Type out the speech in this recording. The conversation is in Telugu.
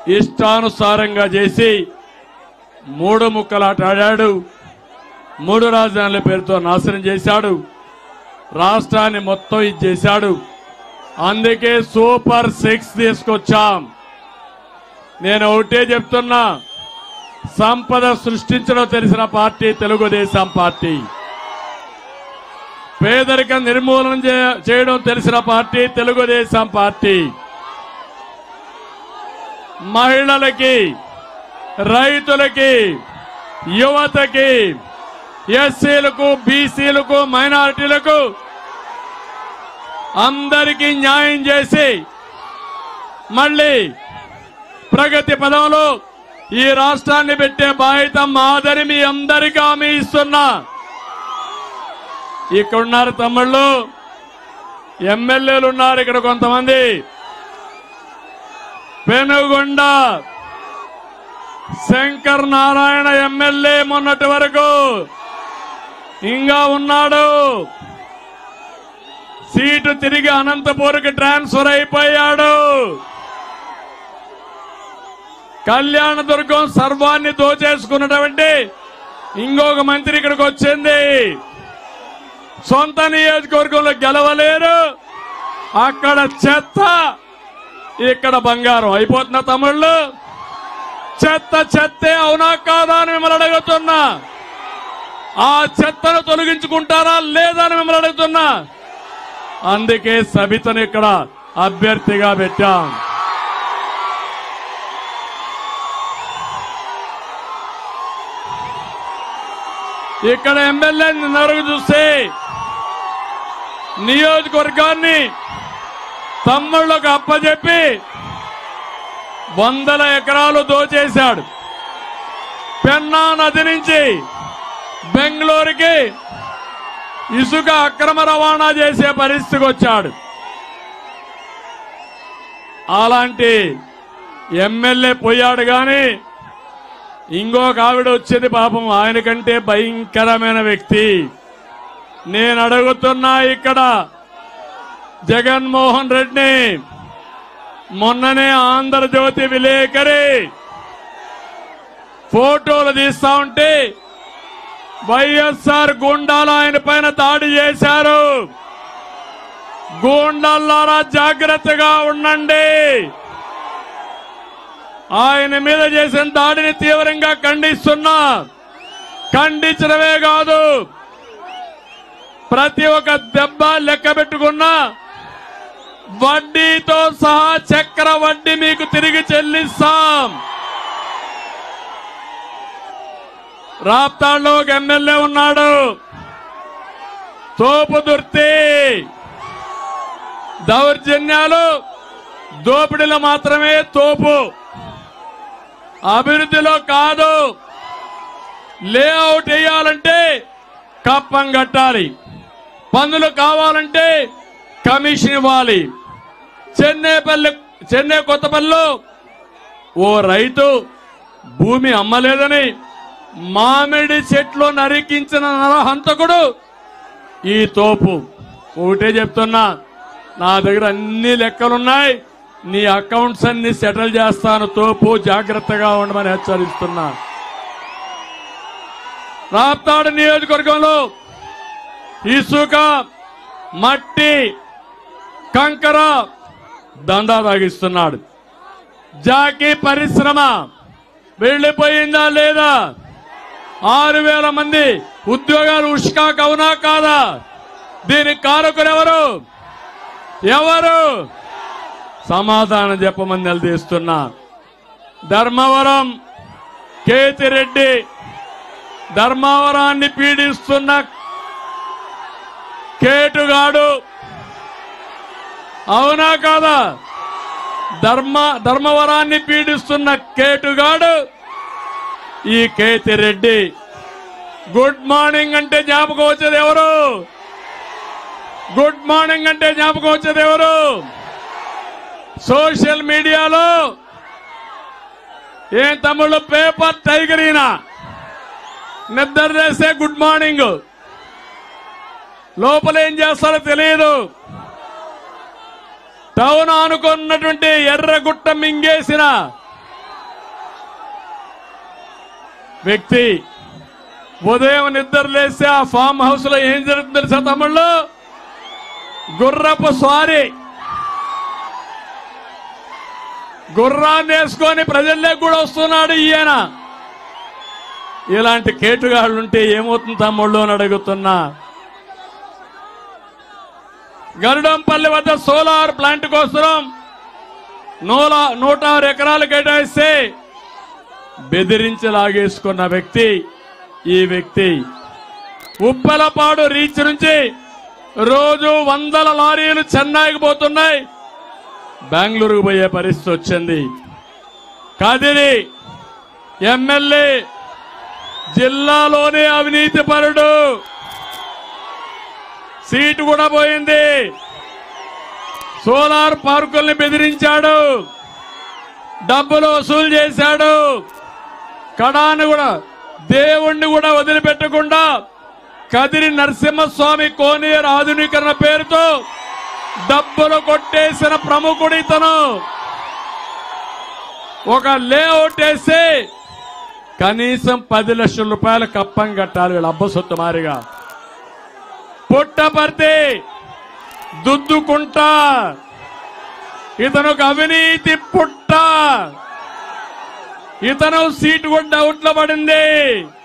ఇష్టానుసారంగా చేసి మూడు ముక్కలాట ఆడాడు మూడు రాజధానుల పేరుతో నాశనం చేశాడు రాష్ట్రాన్ని మొత్తం ఇది చేశాడు అందుకే సూపర్ సిక్స్ తీసుకొచ్చాం నేను ఒకటే చెప్తున్నా సంపద సృష్టించడం తెలిసిన పార్టీ తెలుగుదేశం పార్టీ పేదరికం నిర్మూలన చే- చేయడం తెలిసిన పార్టీ తెలుగుదేశం పార్టీ మహిళలకి రైతులకి యువతకి ఎస్సీలకు బీసీలకు మైనారిటీలకు అందరికీ న్యాయం చేసి మళ్ళీ ప్రగతి పదంలో ఈ రాష్ట్రాన్ని పెట్టే బాధ్యత మాదని మీ అందరికీ హామీ ఇస్తున్నా ఇక్కడున్నారు తమ్ముళ్ళు ఎమ్మెల్యేలు ఉన్నారు ఇక్కడ కొంతమంది పెనుగొండ శంకర్ నారాయణ ఎమ్మెల్యే మొన్నటి వరకు ఇంకా ఉన్నాడు సీటు తిరిగి అనంతపూర్కి ట్రాన్స్ఫర్ అయిపోయాడు కళ్యాణదుర్గం సర్వాన్ని దోచేసుకున్నటువంటి ఇంకొక మంత్రి ఇక్కడికి వచ్చింది సొంత నియోజకవర్గంలో గెలవలేరు అక్కడ చెత్త ఇక్కడ బంగారం అయిపోతున్న తమిళ్ళు చెత్త చెత్తే అవునా కాదా అని మిమ్మల్ని అడుగుతున్నా ఆ చెత్తను తొలగించుకుంటారా లేదా అని మిమ్మల్ని అడుగుతున్నా అందుకే సబితను ఇక్కడ అభ్యర్థిగా పెట్టాం ఇక్కడ ఎమ్మెల్యే నిన్నరకు చూస్తే నియోజకవర్గాన్ని తమ్ముళ్ళకు అప్పచెప్పి వందల ఎకరాలు దోచేశాడు పెన్నా నది నుంచి బెంగళూరుకి ఇసుక అక్రమ రవాణా చేసే పరిస్థితికి వచ్చాడు అలాంటి ఎమ్మెల్యే పోయాడు గాని ఇంకొక ఆవిడ వచ్చేది పాపం ఆయన కంటే భయంకరమైన వ్యక్తి నేను అడుగుతున్నా ఇక్కడ జగన్మోహన్ రెడ్డిని మొన్ననే ఆంధ్రజ్యోతి విలేకరి ఫోటోలు తీస్తా ఉంటే వైఎస్ఆర్ గుండాలు ఆయన పైన దాడి చేశారు గూండాలారా జాగ్రత్తగా ఉండండి ఆయన మీద చేసిన దాడిని తీవ్రంగా ఖండిస్తున్నా ఖండించడమే కాదు ప్రతి ఒక్క దెబ్బ లెక్క పెట్టుకున్నా వడ్డీతో సహా చక్ర వడ్డీ మీకు తిరిగి చెల్లిస్తాం రాప్తాడులో ఒక ఎమ్మెల్యే ఉన్నాడు తోపు దుర్తి దౌర్జన్యాలు దోపిడీలో మాత్రమే తోపు అభివృద్ధిలో కాదు లేఅవుట్ వేయాలంటే కప్పం కట్టాలి పన్నులు కావాలంటే కమిషన్ ఇవ్వాలి చెన్నైపల్లి చెన్నై కొత్తపల్లిలో ఓ రైతు భూమి అమ్మలేదని మామిడి చెట్లు నరికించిన నరహంతకుడు ఈ తోపు ఒకటే చెప్తున్నా నా దగ్గర అన్ని లెక్కలున్నాయి నీ అకౌంట్స్ అన్ని సెటిల్ చేస్తాను తోపు జాగ్రత్తగా ఉండమని హెచ్చరిస్తున్నా రాప్తాడు నియోజకవర్గంలో ఇసుక మట్టి కంకర దందా తాగిస్తున్నాడు జాకీ పరిశ్రమ వెళ్ళిపోయిందా లేదా ఆరు వేల మంది ఉద్యోగాలు ఉష్కాకు అవునా కాదా దీనికి కారకులు ఎవరు ఎవరు సమాధానం చెప్పమని నిలదీస్తున్నా ధర్మవరం కేతిరెడ్డి ధర్మవరాన్ని పీడిస్తున్న కేటుగాడు అవునా కాదా ధర్మ ధర్మవరాన్ని పీడిస్తున్న కేటుగాడు ఈ కేతిరెడ్డి గుడ్ మార్నింగ్ అంటే జ్ఞాపకం వచ్చేది ఎవరు గుడ్ మార్నింగ్ అంటే జ్ఞాపకం వచ్చేది ఎవరు సోషల్ మీడియాలో ఏం తమ్ముళ్ళు పేపర్ టైగర్ ఈయన నిద్ర చేస్తే గుడ్ మార్నింగ్ లోపల ఏం చేస్తారో తెలియదు టౌన్ ఆనుకున్నటువంటి ఎర్రగుట్ట మింగేసిన వ్యక్తి ఉదయం నిద్ర లేస్తే ఆ ఫామ్ హౌస్ లో ఏం జరుగుతుంది తెలుసా తమ్ముళ్ళు గుర్రపు స్వారీ గుర్రాన్ని వేసుకొని ప్రజల్లోకి కూడా వస్తున్నాడు ఈయన ఇలాంటి కేటుగాళ్ళుంటే ఏమవుతుంది తమ్ముళ్ళు అని అడుగుతున్నా గరుడంపల్లి వద్ద సోలార్ ప్లాంట్ కోసం నూల నూట ఆరు ఎకరాలు కేటాయిస్తే బెదిరించి లాగేసుకున్న వ్యక్తి ఈ వ్యక్తి ఉప్పలపాడు రీచ్ నుంచి రోజు వందల లారీలు చెన్నైకి పోతున్నాయి బెంగళూరుకు పోయే పరిస్థితి వచ్చింది కదిరి ఎమ్మెల్యే జిల్లాలోనే అవినీతి పరుడు సీటు కూడా పోయింది సోలార్ పార్కుల్ని బెదిరించాడు డబ్బులు వసూలు చేశాడు కడాను కూడా దేవుణ్ణి కూడా వదిలిపెట్టకుండా కదిరి నరసింహస్వామి కోనేరు ఆధునీకరణ పేరుతో డబ్బులు కొట్టేసిన ప్రముఖుడు ఇతను ఒక లేఅవుట్ వేసి కనీసం పది లక్షల రూపాయల కప్పం కట్టాలి వీళ్ళ అబ్బ సొత్తు మారిగా పుట్టపర్తి దుద్దుకుంట ఇతను ఒక అవినీతి పుట్ట ఇతను సీటు కూడా డౌట్లో పడింది